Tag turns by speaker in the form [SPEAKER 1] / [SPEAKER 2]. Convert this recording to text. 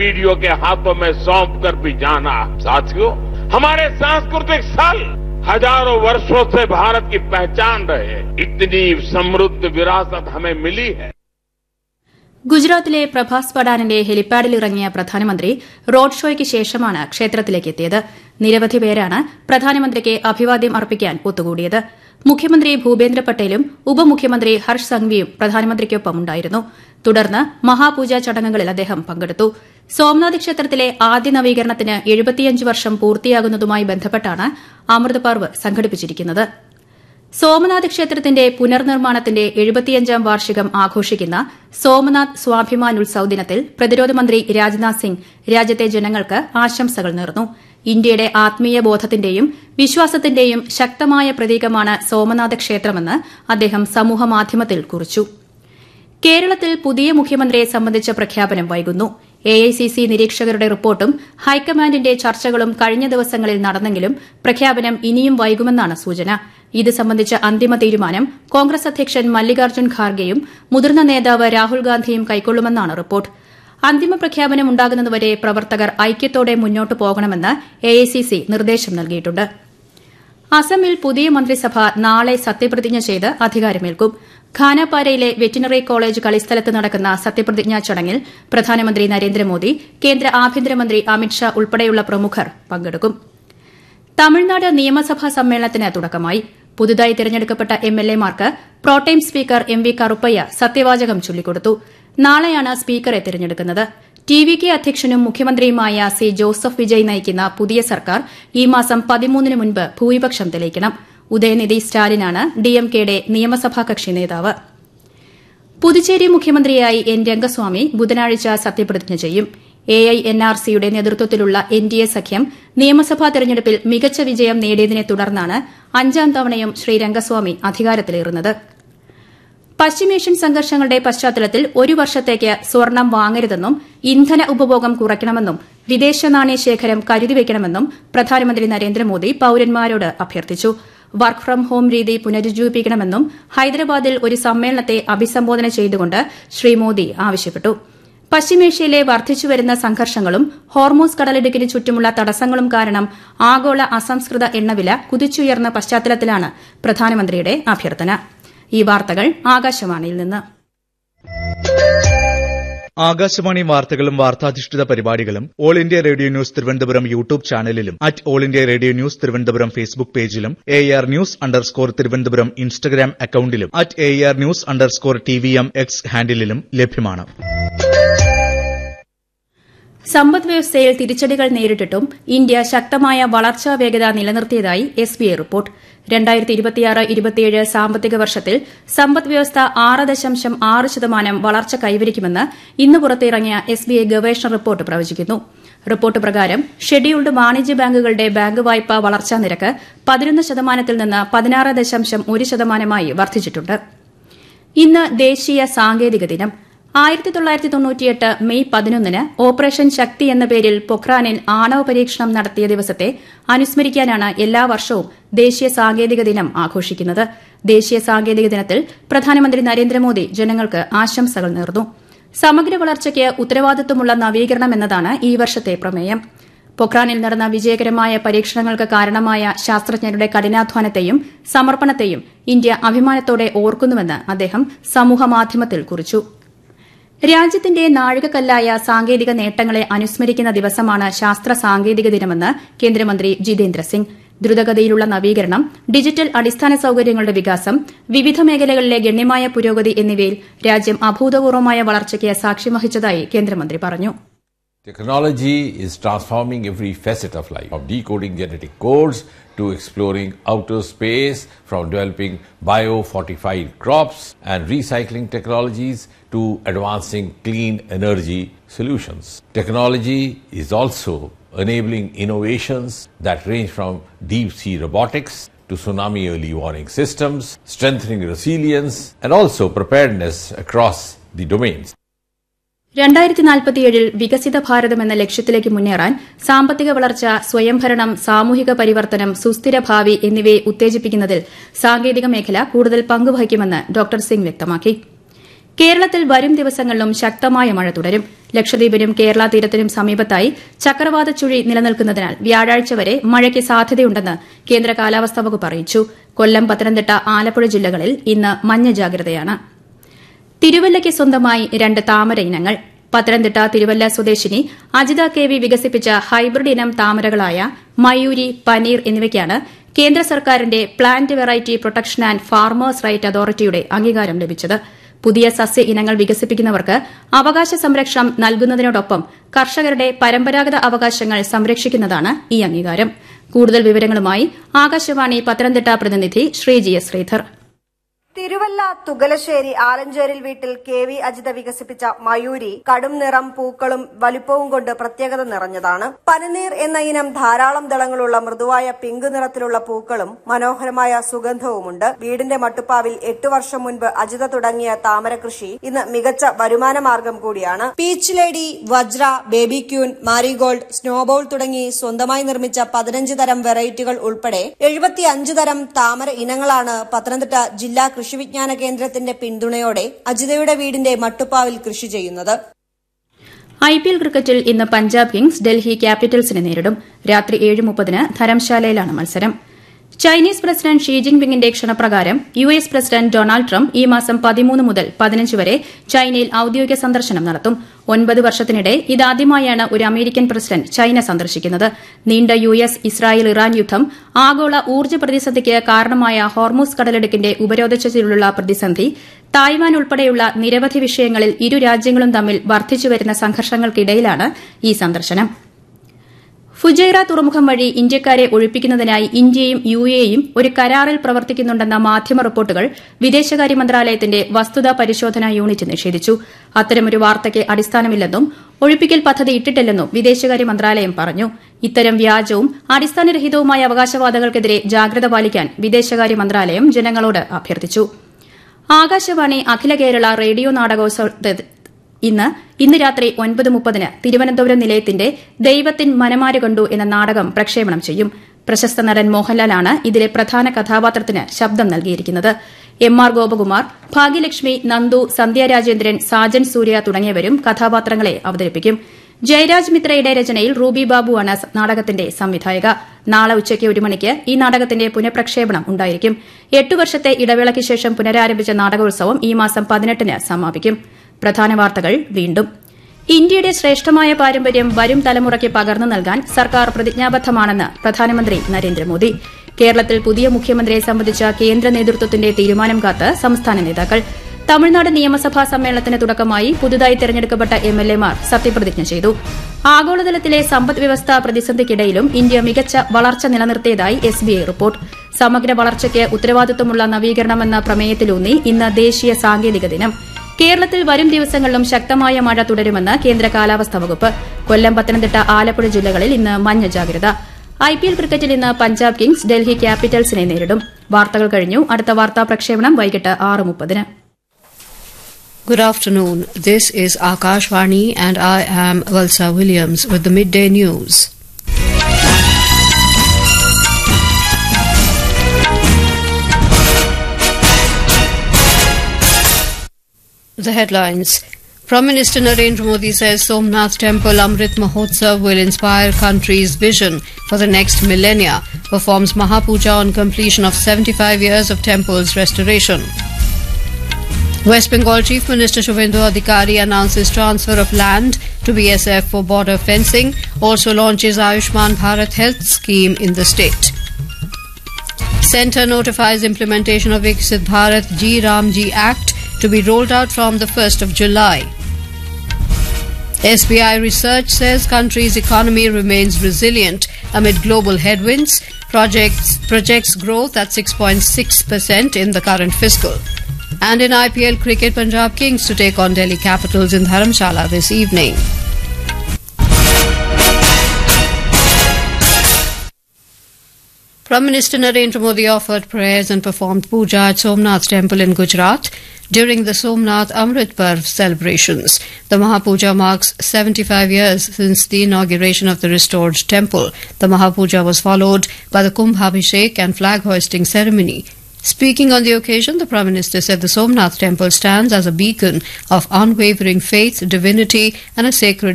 [SPEAKER 1] Video के हाथों में सौंप कर भी जाना साथियों हमारे सांस्कृतिक स्थल हजारों वर्षों से भारत की पहचान रहे इतनी समृद्ध विरासत हमें मिली है
[SPEAKER 2] ഗുജറാത്തിലെ പ്രഭാസ് പടാനിന്റെ ഹെലിപ്പാഡിൽ ഇറങ്ങിയ പ്രധാനമന്ത്രി റോഡ് ഷോയ്ക്ക് ശേഷമാണ് ക്ഷേത്രത്തിലേക്ക് എത്തിയത് നിരവധി പേരാണ് പ്രധാനമന്ത്രിക്ക് അഭിവാദ്യം അർപ്പിക്കാൻ ഒത്തുകൂടിയത് മുഖ്യമന്ത്രി ഭൂപേന്ദ്ര പട്ടേലും ഉപമുഖ്യമന്ത്രി ഹർഷ് സംഘവിയും പ്രധാനമന്ത്രിക്കൊപ്പം ഉണ്ടായിരുന്നു തുടർന്ന് മഹാപൂജാ ചടങ്ങുകളിൽ അദ്ദേഹം പങ്കെടുത്തു സോംനാഥ് ക്ഷേത്രത്തിലെ ആദ്യ നവീകരണത്തിന് എഴുപത്തിയഞ്ച് വർഷം പൂർത്തിയാകുന്നതുമായി ബന്ധപ്പെട്ടാണ് അമൃത് പർവ് സംഘടിപ്പിച്ചിരിക്കുന്നത് സോമനാഥ് ക്ഷേത്രത്തിന്റെ പുനർനിർമ്മാണത്തിന്റെ എഴുപത്തിയഞ്ചാം വാർഷികം ആഘോഷിക്കുന്ന സോമനാഥ് സ്വാഭിമാൻ ഉത്സവ് ദിനത്തിൽ പ്രതിരോധ മന്ത്രി രാജ്നാഥ് സിംഗ് രാജ്യത്തെ ജനങ്ങൾക്ക് ആശംസകൾ നേർന്നു ഇന്ത്യയുടെ ആത്മീയ ബോധത്തിന്റെയും വിശ്വാസത്തിന്റെയും ശക്തമായ പ്രതീകമാണ് സോമനാഥ ക്ഷേത്രമെന്ന് അദ്ദേഹം സമൂഹമാധ്യമത്തിൽ കുറിച്ചു കേരളത്തിൽ പുതിയ മുഖ്യമന്ത്രിയെ സംബന്ധിച്ച പ്രഖ്യാപനം വൈകുന്നു എഐസിസി നിരീക്ഷകരുടെ റിപ്പോർട്ടും ഹൈക്കമാൻഡിന്റെ ചർച്ചകളും കഴിഞ്ഞ ദിവസങ്ങളിൽ നടന്നെങ്കിലും പ്രഖ്യാപനം ഇനിയും വൈകുമെന്നാണ് സൂചന ഇത് സംബന്ധിച്ച അന്തിമ തീരുമാനം കോൺഗ്രസ് അധ്യക്ഷൻ മല്ലികാർജ്ജുൻ ഖാർഗെയും മുതിർന്ന നേതാവ് രാഹുൽ ഗാന്ധിയും കൈക്കൊള്ളുമെന്നാണ് റിപ്പോർട്ട് അന്തിമ പ്രഖ്യാപനം ഉണ്ടാകുന്നതുവരെ പ്രവർത്തകർ ഐക്യത്തോടെ മുന്നോട്ട് പോകണമെന്ന് എഐസിസി നിർദ്ദേശം നൽകിയിട്ടുണ്ട് അസമിൽ പുതിയ മന്ത്രിസഭ നാളെ സത്യപ്രതിജ്ഞ ചെയ്ത് അധികാരമേൽക്കും ഖാനാപാരയിലെ വെറ്റിനറി കോളേജ് കളിസ്ഥലത്ത് നടക്കുന്ന സത്യപ്രതിജ്ഞാ ചടങ്ങിൽ പ്രധാനമന്ത്രി നരേന്ദ്രമോദി കേന്ദ്ര ആഭ്യന്തരമന്ത്രി അമിത്ഷാ ഉൾപ്പെടെയുള്ള പ്രമുഖർ പങ്കെടുക്കും തമിഴ്നാട് നിയമസഭാ സമ്മേളനത്തിന് തുടക്കമായി പുതുതായി തിരഞ്ഞെടുക്കപ്പെട്ട എംഎൽഎമാർക്ക് protem speaker M V Karuppaiah സത്യവാചകം ചൊല്ലിക്കൊടുത്തു നാളെയാണ് സ്പീക്കറെ തിരഞ്ഞെടുക്കുന്നത് ടി വി കെ അധ്യക്ഷനും മുഖ്യമന്ത്രിയുമായ സി ജോസഫ് വിജയ് നയിക്കുന്ന പുതിയ സർക്കാർ ഈ മാസം പതിമൂന്നിന് മുൻപ് ഭൂരിപക്ഷം തെളിയിക്കണം ഉദയനിധി സ്റ്റാലിനാണ് ഡിഎംകെയുടെ നിയമസഭാ കക്ഷി നേതാവ് പുതുച്ചേരി മുഖ്യമന്ത്രിയായി എൻ രംഗസ്വാമി ബുധനാഴ്ച സത്യപ്രതിജ്ഞ ചെയ്യും എ ഐ എൻ ആർ സിയുടെ നേതൃത്വത്തിലുള്ള എൻ ഡി എ സഖ്യം നിയമസഭാ തെരഞ്ഞെടുപ്പിൽ മികച്ച വിജയം നേടിയതിനെ തുടർന്നാണ് അഞ്ചാം തവണയും ശ്രീ രംഗസ്വാമി അധികാരത്തിലേറുന്നത് പശ്ചിമേഷ്യൻ സംഘർഷങ്ങളുടെ പശ്ചാത്തലത്തിൽ ഒരു വർഷത്തേക്ക് സ്വർണം വാങ്ങരുതെന്നും ഇന്ധന ഉപഭോഗം കുറയ്ക്കണമെന്നും വിദേശ നാണയ ശേഖരം കരുതിവയ്ക്കണമെന്നും പ്രധാനമന്ത്രി നരേന്ദ്രമോദി പൌരന്മാരോട് അഭ്യർത്ഥിച്ചു വർക്ക് ഫ്രം ഹോം രീതി പുനരുജ്ജീവിപ്പിക്കണമെന്നും ഹൈദരാബാദിൽ ഒരു സമ്മേളനത്തെ അഭിസംബോധന ചെയ്തുകൊണ്ട് ശ്രീ മോദി ആവശ്യപ്പെട്ടു പശ്ചിമേഷ്യയിലെ വർദ്ധിച്ചുവരുന്ന സംഘർഷങ്ങളും ഹോർമൂസ് കടലിടുക്കിന് ചുറ്റുമുള്ള തടസ്സങ്ങളും കാരണം ആഗോള അസംസ്കൃത എണ്ണവില കുതിച്ചുയർന്ന പശ്ചാത്തലത്തിലാണ് പ്രധാനമന്ത്രിയുടെ അഭ്യർത്ഥന ഈ വാർത്തകൾ ആകാശവാണിയിൽ നിന്ന്
[SPEAKER 3] ആകാശവാണി വാർത്തകളും വാർത്താധിഷ്ഠിത പരിപാടികളും All India Radio News Thiruvananthapuram YouTube ചാനലിലും at All India Radio News Thiruvananthapuram Facebook പേജിലും A R news underscore Thiruvananthapuram Instagram അക്കൌണ്ടിലും at A R news underscore T V M X ഹാൻഡിലും ലഭ്യമാണ്
[SPEAKER 2] സമ്പദ് വ്യവസ്ഥയിൽ തിരിച്ചടികൾ നേരിട്ടിട്ടും ഇന്ത്യ ശക്തമായ വളർച്ചാ വേഗത നിലനിർത്തിയതായി എസ് ബി ഐ റിപ്പോർട്ട് രണ്ടായിരത്തി ഇരുപത്തിയാറ് ഇരുപത്തിയേഴ് സാമ്പത്തിക വർഷത്തിൽ സമ്പദ് വ്യവസ്ഥ ആറ് ദശാംശം ആറ് ശതമാനം വളർച്ച കൈവരിക്കുമെന്ന് ഇന്ന് പുറത്തിറങ്ങിയ എസ് ബി ഐ ഗവേഷണ റിപ്പോർട്ട് പ്രവചിക്കുന്നു റിപ്പോർട്ട് പ്രകാരം ഷെഡ്യൂൾഡ് വാണിജ്യ ബാങ്കുകളുടെ ബാങ്ക് വായ്പാ വളർച്ചാ നിരക്ക് പതിനൊന്ന് ശതമാനത്തിൽ നിന്ന് പതിനാറ് ദശാംശം ഒരു ശതമാനമായി വർദ്ധിച്ചിട്ടുണ്ട് ഇന്ന് ദേശീയ സാങ്കേതിക ദിനം ആയിരത്തി തൊള്ളായിരത്തി തൊണ്ണൂറ്റിയെട്ട് മെയ് പതിനൊന്നിന് ഓപ്പറേഷൻ ശക്തി എന്ന പേരിൽ പൊഖ്രാനിൽ ആണവ പരീക്ഷണം നടത്തിയ ദിവസത്തെ അനുസ്മരിക്കാനാണ് എല്ലാ വർഷവും ദേശീയ സാങ്കേതിക ദിനം ആഘോഷിക്കുന്നത് ദേശീയ സാങ്കേതിക ദിനത്തിൽ പ്രധാനമന്ത്രി നരേന്ദ്രമോദി ജനങ്ങൾക്ക് ആശംസകൾ നേർന്നു സമഗ്ര വളർച്ചയ്ക്ക് ഉത്തരവാദിത്വമുള്ള നവീകരണം എന്നതാണ് ഈ വർഷത്തെ പ്രമേയം പൊഖ്രാനിൽ നടന്ന വിജയകരമായ പരീക്ഷണങ്ങൾക്ക് കാരണമായ ശാസ്ത്രജ്ഞരുടെ കഠിനാധ്വാനത്തെയും സമർപ്പണത്തെയും ഇന്ത്യ അഭിമാനത്തോടെ ഓർക്കുന്നുവെന്ന് അദ്ദേഹം സമൂഹമാധ്യമത്തിൽ കുറിച്ചു രാജ്യത്തിന്റെ നാഴികക്കല്ലായ സാങ്കേതിക നേട്ടങ്ങളെ അനുസ്മരിക്കുന്ന ദിവസമാണ് ശാസ്ത്ര സാങ്കേതിക ദിനമെന്ന് കേന്ദ്രമന്ത്രി ജിതേന്ദ്ര സിംഗ് ദ്രുതഗതിയിലുള്ള നവീകരണം ഡിജിറ്റൽ അടിസ്ഥാന സൌകര്യങ്ങളുടെ വികാസം വിവിധ മേഖലകളിലെ ഗണ്യമായ പുരോഗതി എന്നിവയിൽ രാജ്യം അഭൂതപൂർവമായ വളർച്ചയ്ക്ക് സാക്ഷ്യം വഹിച്ചതായി കേന്ദ്രമന്ത്രി പറഞ്ഞു
[SPEAKER 4] Technology is transforming every facet of life, from decoding genetic codes to exploring outer space, from developing bio-fortified crops and recycling technologies to advancing clean energy solutions. Technology is also enabling innovations that range from deep-sea robotics to tsunami early warning systems, strengthening resilience and also preparedness across the domains.
[SPEAKER 2] രണ്ടായിരത്തി നാൽപ്പത്തിയേഴിൽ വികസിത ഭാരതം എന്ന ലക്ഷ്യത്തിലേക്ക് മുന്നേറാൻ സാമ്പത്തിക വളർച്ച സ്വയംഭരണം സാമൂഹിക പരിവർത്തനം സുസ്ഥിര ഭാവി എന്നിവയെ ഉത്തേജിപ്പിക്കുന്നതിൽ സാങ്കേതിക മേഖല കൂടുതൽ പങ്കുവഹിക്കുമെന്ന് ഡോക്ടർ സിംഗ് വ്യക്തമാക്കി കേരളത്തിൽ വരും ദിവസങ്ങളിലും ശക്തമായ മഴ തുടരും ലക്ഷദ്വീപിനും കേരള തീരത്തിനും സമീപത്തായി ചക്രവാത ചുഴി നിലനിൽക്കുന്നതിനാൽ വ്യാഴാഴ്ച വരെ മഴയ്ക്ക് സാധ്യതയുണ്ടെന്ന് കേന്ദ്ര കാലാവസ്ഥാ വകുപ്പ് അറിയിച്ചു കൊല്ലം പത്തനംതിട്ട ആലപ്പുഴ ജില്ലകളിൽ ഇന്ന് മഞ്ഞ ജാഗ്രതയാണ് തിരുവല്ലയ്ക്ക് സ്വന്തമായി രണ്ട് താമര ഇനങ്ങൾ പത്തനംതിട്ട തിരുവല്ല സ്വദേശിനി അജിത കെ വി വികസിപ്പിച്ച ഹൈബ്രിഡ് ഇനം താമരകളായ മയൂരി പനീർ എന്നിവയ്ക്കാണ് കേന്ദ്ര സർക്കാരിന്റെ plant variety protection and farmers right അതോറിറ്റിയുടെ അംഗീകാരം ലഭിച്ചത് പുതിയ സസ്യ ഇനങ്ങൾ വികസിപ്പിക്കുന്നവർക്ക് അവകാശ സംരക്ഷണം നൽകുന്നതിനോടൊപ്പം കർഷകരുടെ പരമ്പരാഗത അവകാശങ്ങൾ സംരക്ഷിക്കുന്നതാണ് ഈ അംഗീകാരം കൂടുതൽ വിവരങ്ങളുമായി ആകാശവാണി പത്തനംതിട്ട പ്രതിനിധി ശ്രീജി എസ് ശ്രീധർ
[SPEAKER 5] തിരുവല്ല തുകലശ്ശേരി ആലഞ്ചേരിൽ വീട്ടിൽ കെ വി അജിത വികസിപ്പിച്ച മയൂരി കടും നിറം പൂക്കളും വലിപ്പവും കൊണ്ട് പ്രത്യേകത നിറഞ്ഞതാണ് പനിനീർ എന്ന ഇനം ധാരാളം ദളങ്ങളുള്ള മൃദുവായ പിങ്ക് നിറത്തിലുള്ള പൂക്കളും മനോഹരമായ സുഗന്ധവുമുണ്ട് വീടിന്റെ മട്ടുപ്പാവിൽ എട്ടു വർഷം മുൻപ് അജിത തുടങ്ങിയ താമര കൃഷി ഇന്ന് മികച്ച വരുമാന മാർഗം കൂടിയാണ് peach lady Vajra baby queen marigold snowball തുടങ്ങി സ്വന്തമായി നിർമ്മിച്ച പതിനഞ്ച് തരം വെറൈറ്റികൾ ഉൾപ്പെടെ എഴുപത്തിയഞ്ച് തരം താമര ഇനങ്ങളാണ് പത്തനംതിട്ട ജില്ലാ കൃഷി വിജ്ഞാന കേന്ദ്രത്തിന്റെ പിന്തുണയോടെ അജിതയുടെ വീടിന്റെ മട്ടുപ്പാവിൽ കൃഷി ചെയ്യുന്നത്
[SPEAKER 2] ഐ പി എൽ ക്രിക്കറ്റിൽ ഇന്ന് പഞ്ചാബ് കിങ്സ് ഡൽഹി ക്യാപിറ്റൽസിനെ നേരിടും രാത്രി ഏഴ് മുപ്പതിന് ധരംശാലയിലാണ് മത്സരം ചൈനീസ് പ്രസിഡന്റ് ഷീ ജിൻപിങ്ങിന്റെ ക്ഷണപ്രകാരം U S president Donald Trump ഈ മാസം പതിമൂന്ന് മുതൽ പതിനഞ്ച് വരെ ചൈനയിൽ ഔദ്യോഗിക സന്ദർശനം നടത്തും ഒൻപത് വർഷത്തിനിടെ ഇതാദ്യമായാണ് ഒരു അമേരിക്കൻ പ്രസിഡന്റ് ചൈന സന്ദർശിക്കുന്നത് നീണ്ട യു എസ് ഇസ്രായേൽ ഇറാൻ യുദ്ധം ആഗോള ഊർജ്ജ പ്രതിസന്ധിക്ക് കാരണമായ ഹോർമൂസ് കടലിടുക്കിന്റെ ഉപരോധത്തിലുള്ള പ്രതിസന്ധി തായ്വാൻ ഉൾപ്പെടെയുള്ള നിരവധി വിഷയങ്ങളിൽ ഇരു രാജ്യങ്ങളും തമ്മിൽ വർദ്ധിച്ചുവരുന്ന സംഘർഷങ്ങൾക്കിടയിലാണ് ഈ സന്ദർശനം ഫുജൈറ തുറമുഖം വഴി ഇന്ത്യക്കാരെ ഒഴിപ്പിക്കുന്നതിനായി ഇന്ത്യയും യു എയും ഒരു കരാറിൽ പ്രവർത്തിക്കുന്നുണ്ടെന്ന മാധ്യമ റിപ്പോർട്ടുകൾ വിദേശകാര്യ മന്ത്രാലയത്തിന്റെ വസ്തുതാ പരിശോധനാ യൂണിറ്റ് നിഷേധിച്ചു അത്തരമൊരു വാർത്തയ്ക്ക് അടിസ്ഥാനമില്ലെന്നും ഒഴിപ്പിക്കൽ പദ്ധതി ഇട്ടിട്ടില്ലെന്നും വിദേശകാര്യ മന്ത്രാലയം പറഞ്ഞു ഇത്തരം വ്യാജവും അടിസ്ഥാനരഹിതവുമായ അവകാശവാദങ്ങൾക്കെതിരെ ജാഗ്രത പാലിക്കാൻ വിദേശകാര്യ മന്ത്രാലയം ജനങ്ങളോട് അഭ്യർത്ഥിച്ചു ആകാശവാണി അഖില കേരള റേഡിയോ നാടകോത്സവ ഇന്ന് ഇന്ന് രാത്രി ഒൻപത് മുപ്പതിന് തിരുവനന്തപുരം നിലയത്തിന്റെ ദൈവത്തിൻ മനമാര് കണ്ടു എന്ന നാടകം പ്രക്ഷേപണം ചെയ്യും പ്രശസ്ത നടൻ മോഹൻലാലാണ് ഇതിലെ പ്രധാന കഥാപാത്രത്തിന് ശബ്ദം നൽകിയിരിക്കുന്നത് എം ആർ ഗോപകുമാർ ഭാഗ്യലക്ഷ്മി നന്ദു സന്ധ്യ രാജേന്ദ്രൻ സാജൻ സൂര്യ തുടങ്ങിയവരും കഥാപാത്രങ്ങളെ അവതരിപ്പിക്കും ജയരാജ് മിത്രയുടെ രചനയിൽ റൂബി ബാബുവാണ് നാടകത്തിന്റെ സംവിധായക നാളെ ഉച്ചയ്ക്ക് ഒരു മണിക്ക് ഈ നാടകത്തിന്റെ പുനഃപ്രക്ഷേപണം ഉണ്ടായിരിക്കും എട്ടു വർഷത്തെ ഇടവേളയ്ക്ക് ശേഷം പുനരാരംഭിച്ച നാടകോത്സവം ഈ മാസം പതിനെട്ടിന് സമാപിക്കും പ്രധാന വാർത്തകൾ വീണ്ടും ഇന്ത്യയുടെ ശ്രേഷ്ഠമായ പാരമ്പര്യം വരും തലമുറയ്ക്ക് പകർന്നു നൽകാൻ സർക്കാർ പ്രതിജ്ഞാബദ്ധമാണെന്ന് പ്രധാനമന്ത്രി നരേന്ദ്രമോദി കേരളത്തിൽ പുതിയ മുഖ്യമന്ത്രിയെ സംബന്ധിച്ച കേന്ദ്ര നേതൃത്വത്തിന്റെ തീരുമാനം കാത്ത് സംസ്ഥാന നേതാക്കൾ തമിഴ്നാട് നിയമസഭാ സമ്മേളനത്തിന് തുടക്കമായി പുതുതായി തെരഞ്ഞെടുക്കപ്പെട്ട എംഎൽഎമാർ സത്യപ്രതിജ്ഞ ചെയ്തു ആഗോളതലത്തിലെ സമ്പദ് വ്യവസ്ഥാ പ്രതിസന്ധിക്കിടയിലും ഇന്ത്യ മികച്ച വളർച്ച നിലനിർത്തിയതായി എസ്ബിഐ റിപ്പോർട്ട് സമഗ്ര വളർച്ചയ്ക്ക് ഉത്തരവാദിത്വമുള്ള നവീകരണമെന്ന പ്രമേയത്തിലൂന്നി ഇന്ന് ദേശീയ സാങ്കേതിക ദിനം കേരളത്തിൽ വരും ദിവസങ്ങളിലും ശക്തമായ മഴ തുടരുമെന്ന് കേന്ദ്ര കാലാവസ്ഥാ വകുപ്പ് കൊല്ലം പത്തനംതിട്ട ആലപ്പുഴ ജില്ലകളിൽ ഇന്ന് മഞ്ഞ ജാഗ്രത ഐപിഎൽ ക്രിക്കറ്റിൽ ഇന്ന് പഞ്ചാബ് കിങ്സ് ഡൽഹി ക്യാപിറ്റൽസിനെ നേരിടും വാർത്തകൾ കഴിഞ്ഞു അടുത്ത വാർത്താ പ്രക്ഷേപണം വൈകിട്ട് ആറ് മുപ്പതിന്
[SPEAKER 6] Good afternoon. This is Akashvani and I am Valsa Williams with the midday news. The headlines. Prime Minister Narendra Modi says Somnath Temple Amrit Mahotsav will inspire country's vision for the next millennia, performs Mahapuja on completion of 75 years of temple's restoration. West Bengal Chief Minister Shubhendu Adhikari announces transfer of land to BSF for border fencing, also launches Ayushman Bharat Health Scheme in the state. Centre notifies implementation of Viksit Bharat G Ramji Act to be rolled out from the 1st of July. SBI research says country's economy remains resilient amid global headwinds, projects, projects growth at 6.6% in the current fiscal. And in IPL cricket, Punjab Kings to take on Delhi Capitals in Dharamshala this evening. Prime Minister Narendra Modi offered prayers and performed puja at Somnath Temple in Gujarat during the Somnath Amrit Parv celebrations. The Mahapuja marks 75 years since the inauguration of the restored temple. The Mahapuja was followed by the Kumbh Abhishek and flag hoisting ceremony. Speaking on the occasion, the Prime Minister said the Somnath temple stands as a beacon of unwavering faith, divinity, and a sacred